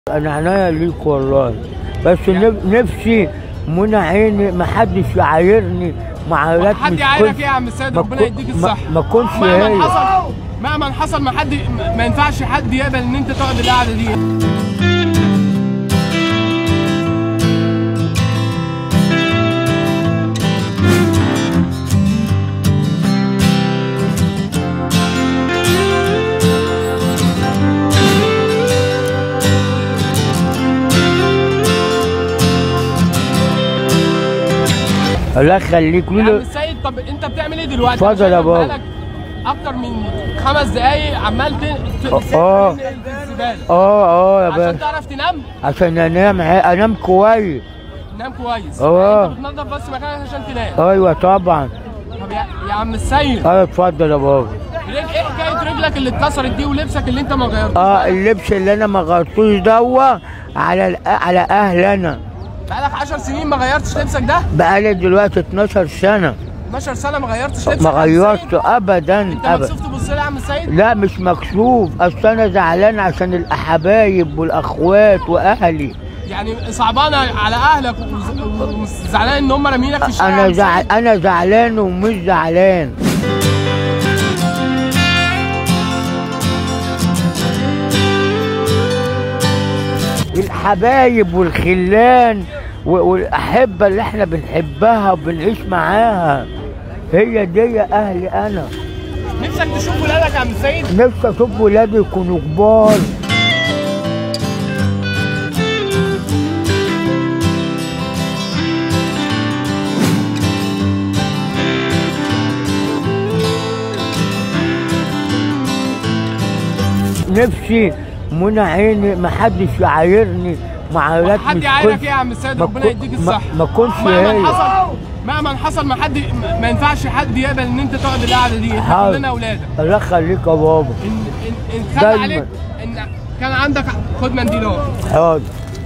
انا عناية ليك والله بس نف- نفسي منى عيني ما حدش يعايرني معايرات حد مش يعايرك كل- ايه يا عم السيد ما ربنا كو- يديك ما- الصحه ما كنتش مهما هي. حصل مهما حصل ما حد ما ينفعش حد يقبل ان انت تقعد القعده دي الله يخليك يا مين عم اللي- السيد طب انت بتعمل ايه دلوقتي؟ اتفضل عشان يا بابا. بقالك اكتر من خمس دقايق عمال ت- ت- اه. اه. تنقل الزباله اه اه يا عشان باشا تعرف تنام عشان انام ع- انام كويس تنام كويس اه. انت بتنظف بس مكانك عشان تنام ايوه طبعا طب يا, يا عم السيد ايوه اتفضل يا بابا رج- ايه حكايه رجلك اللي اتكسرت دي ولبسك اللي انت ما غيرتوش اه اللبس اللي انا ما غيرتوش دوا على الأ- على اهل انا بقالك 10 سنين ما غيرتش لبسك ده بقالي دلوقتي 12 سنه 12 سنه ما غيرتش لبسك ما يا عم السيد؟ غيرته ابدا انت ابدا مكسوف تبص لي يا عم السيد لا مش مكسوف اصل انا زعلان عشان الحبايب والاخوات واهلي يعني صعبانه على اهلك وز- وزعلان ان هم رامينك في الشارع يا عم انا السيد؟ زعل انا زعلان ومش زعلان الحبايب والخلان و- والاحبه اللي احنا بنحبها وبنعيش معاها هي دي اهلي انا نفسك تشوف ولادك يا عم السيد نفسي اشوف ولادي يكونوا كبار نفسي منى عيني ما حدش يعايرني معايرات حد مش يعايرك كل- ايه يا عم السيد ما ربنا كو- يديك ما- الصحه ما كنتش مهما هي. حصل مهما حصل ما حد ما ينفعش حد يقبل ان انت تقعد القعده دي احنا حاضر. كلنا اولادك الله يخليك يا بابا ان ان ان خد دايماً. عليك ان كان عندك خد منديل اهو حاضر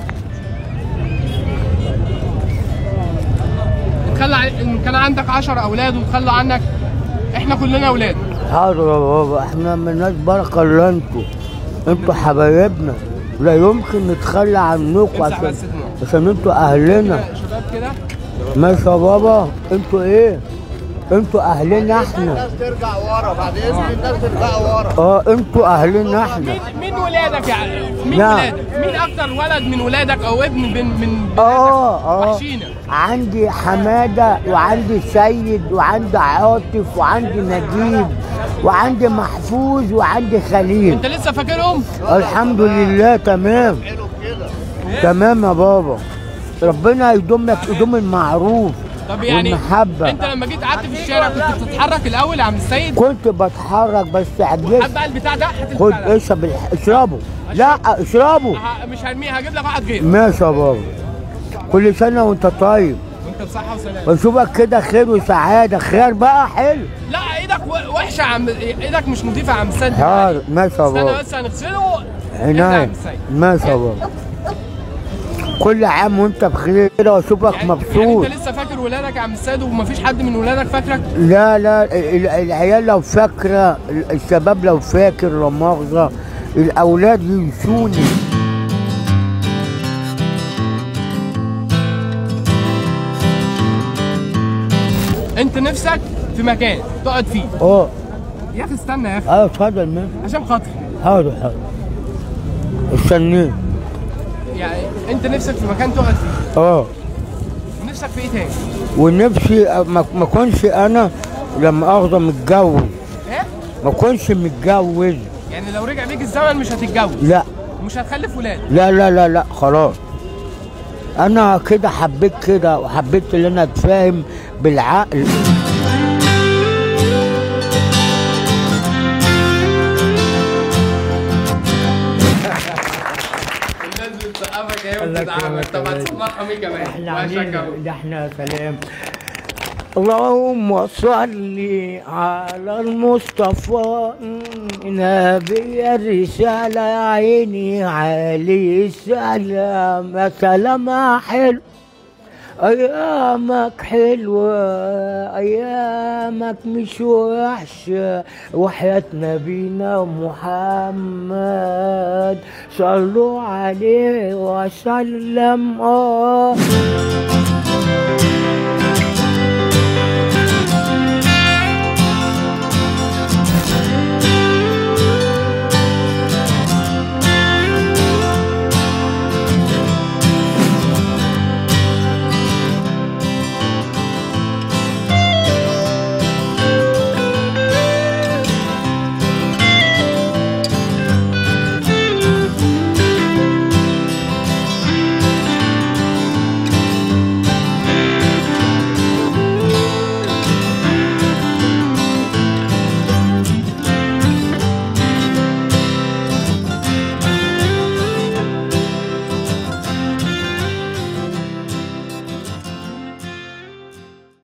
تخلى علي- ان كان عندك 10 اولاد وتخلوا عنك احنا كلنا اولاد حاضر يا بابا احنا مالناش بركه الا انتوا انتوا حبايبنا لا يمكن نتخلى عنكم امسح عشان بس دموعك. عشان انتوا اهلنا كده شباب كده ماشي يا بابا انتوا ايه انتوا اهلنا احنا الناس ترجع ورا بعد اذن الناس ترجع ورا اه انتوا اهلنا احنا مين مين ولادك يعني مين نعم. ولادك مين اكتر ولد من ولادك او ابن من من اه اه وحشينا عندي حماده وعندي سيد وعندي عاطف وعندي نجيب وعندي محفوظ وعندي خليل انت لسه فاكرهم الحمد لله تمام تمام يا بابا ربنا يدوم لك يدوم المعروف طب يعني والمحبة انت لما جيت قعدت في الشارع كنت بتتحرك الاول يا عم السيد كنت بتحرك بس هات عجزت بقى البتاع ده هات خد البتاع ده. اشرب الح- اشربه لا اشربه ه- مش هرميه هجيب لك واحد غيره ماشي يا بابا كل سنة وانت طيب وانت بصحه وسلامه واشوفك كده خير وسعادة خير بقى حلو لا ايدك و- وحشه يا عم ايدك مش نظيفه يا عم السيد حاضر ماشي يا استنى بابا بس هنغسله ابدأ يا عم عناية السيد ماشي يا بابا كل عام وانت بخير كده واشوفك يعني, يعني مبسوط انت لسه فاكر ولادك يا عم السيد ومفيش حد من ولادك فاكرك لا لا ال- العيال لو فاكرة الشباب لو فاكر لا مؤاخذة الأولاد ينسوني انت نفسك في مكان تقعد فيه اه يا اخي استنى يا اخي اه اتفضل ماشي عشان خاطري حاضر حاضر استنيت يعني انت نفسك في مكان تقعد فيه اه ونفسك في ايه تاني؟ ونفسي ما ما كنش انا لما اخذ متجوز ايه؟ ما كنش متجوز يعني لو رجع بيك الزمن مش هتتجوز لا ومش هتخلف ولاد لا لا لا لا خلاص انا كده حبيت كده وحبيت ان انا اتفاهم بالعقل الناس بتسقفك اهي وبتدعمك طب هتسمعها مين كمان؟ احنا وهشجعه. عاملين ده احنا سلام اللهم صل على المصطفى نبي الرسالة يا عيني عليه السلام يا سلام يا حلو أيامك حلوة أيامك مش وحشة وحياة نبينا محمد صلوا عليه وسلم آه